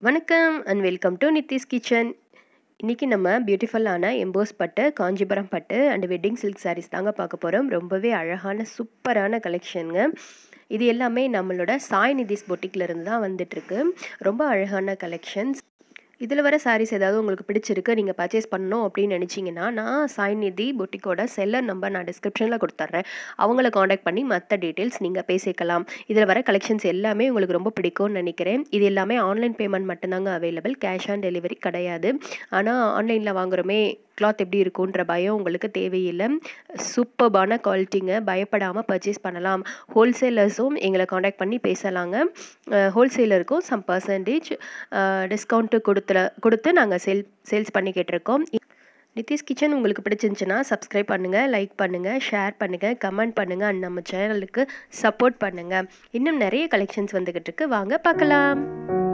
வணக்கம் and welcome to Nithi's kitchen இன்றைக்கி நம்ம பியூட்டிஃபுல்லான எம்போஸ் பட்டு காஞ்சிபுரம் பட்டு அண்ட் வெட்டிங் சில்க் சாரீஸ் தாங்க பார்க்க போகிறோம் ரொம்பவே அழகான சூப்பரான கலெக்ஷனுங்க இது எல்லாமே நம்மளோட சாய் நிதிஸ் பொட்டிக்கில் இருந்து தான் வந்துட்டுருக்கு ரொம்ப அழகான கலெக்ஷன்ஸ் இதில் வர சாரீஸ் ஏதாவது உங்களுக்கு பிடிச்சிருக்கு நீங்கள் பர்ச்சேஸ் பண்ணணும் அப்படின்னு நினச்சிங்கன்னா நான் சாய் நிதி பொட்டிக்கோட செல்லர் நம்பர் நான் டிஸ்கிரிப்ஷனில் கொடுத்துட்றேன் அவங்கள காண்டாக்ட் பண்ணி மற்ற டீட்டெயில்ஸ் நீங்கள் பேசிக்கலாம் இதில் வர கலெக்ஷன்ஸ் எல்லாமே உங்களுக்கு ரொம்ப பிடிக்கும்னு நினைக்கிறேன் இது எல்லாமே ஆன்லைன் பேமெண்ட் மட்டும்தாங்க அவைலபிள் கேஷ் ஆன் டெலிவரி கிடையாது ஆனால் ஆன்லைனில் வாங்குகிறோமே கிளாத் எப்படி இருக்குன்ற பயம் உங்களுக்கு தேவையில்லை சூப்பர்பான குவாலிட்டிங்க பயப்படாமல் பர்ச்சேஸ் பண்ணலாம் ஹோல்சேலர்ஸும் எங்களை காண்டாக்ட் பண்ணி பேசலாங்க ஹோல்சேலருக்கும் சம் பர்சன்டேஜ் டிஸ்கவுண்ட்டு கொடுத்து கொடுத்து நாங்கள் சேல் சேல்ஸ் பண்ணிக்கிட்டு இருக்கோம் நிதிஷ் கிச்சன் உங்களுக்கு பிடிச்சிருந்துச்சுன்னா சப்ஸ்கிரைப் பண்ணுங்கள் லைக் பண்ணுங்கள் ஷேர் பண்ணுங்கள் கமெண்ட் பண்ணுங்கள் அண்ட் நம்ம சேனலுக்கு சப்போர்ட் பண்ணுங்கள் இன்னும் நிறைய கலெக்ஷன்ஸ் வந்துக்கிட்டு இருக்கு வாங்க பார்க்கலாம்